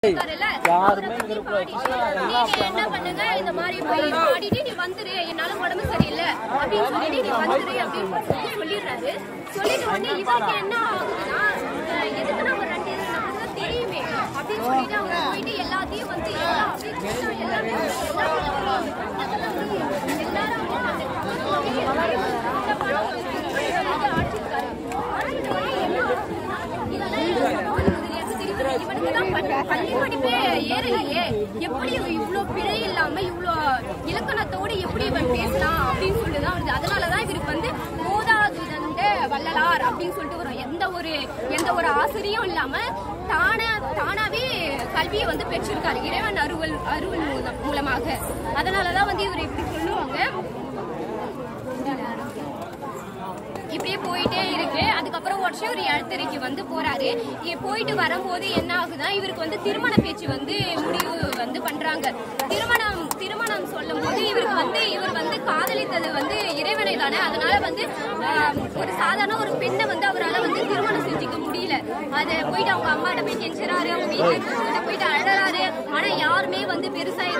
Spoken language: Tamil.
இருக்காருல்ல, அவரை பத்தி பாடிட்டு, நீங்க என்ன பண்ணுங்க இந்த மாதிரி போய் பாடிட்டு நீ வந்துரு என்னால உடம்பு சரியில்லை அப்படின்னு சொல்லிட்டு நீ வந்துரு அப்படின்னு சொல்லி சொல்லிடுறாரு சொல்லிட்டு உடனே இவருக்கு என்ன ஆகுதுன்னா அஹ் எதுக்கு நம்ம ரெண்டு இது நமக்கு தான் தெரியுமே அப்படின்னு சொல்லிட்டு அவங்க போயிட்டு எல்லாத்தையும் வந்து எல்லாம் அப்படியே கூட்டம் எல்லாமே எல்லாரும் எல்லாரும் பள்ளி படிப்பே ஏறலையே எப்படி இவ்ளோ பிழை இல்லாம இவ்ளோ இலக்கணத்தோடு எப்படி இவன் பேசலாம் அப்படின்னு சொல்லிதான் வருது அதனாலதான் இவருக்கு வந்து போதாதுதண்ட வள்ளலார் அப்படின்னு சொல்லிட்டு வரும் எந்த ஒரு எந்த ஒரு ஆசிரியும் இல்லாம தானா தானாவே கல்வியை வந்து பெற்றிருக்காரு இறைவன் அருள் அருள் மூலம்- மூலமாக அதனாலதான் வந்து இவர் இப்படி சொல்லுவாங்க இப்படியே போயிட்டே இருக்கு அதுக்கப்புறம் வருஷம் ஒரு எழுத்தறிக்கு வந்து போறாரு இங்க போயிட்டு வரும்போது என்ன ஆகுதுன்னா இவருக்கு வந்து திருமண பேச்சு வந்து முடிவு வந்து பண்றாங்க திருமணம் திருமணம் சொல்லும் போது இவருக்கு வந்து இவர் வந்து காதலித்தது வந்து இறைவனை தானே அதனால வந்து ஆஹ், ஒரு சாதாரண ஒரு பெண்ணை வந்து அவரால் வந்து திருமணம் செஞ்சுக்க முடியல அது போயிட்டு அவங்க அம்மாட்ட போய் கெஞ்சுறாரு அவங்க வீட்டுல போயிட்டு அழறாரு ஆனா யாருமே வந்து பெருசா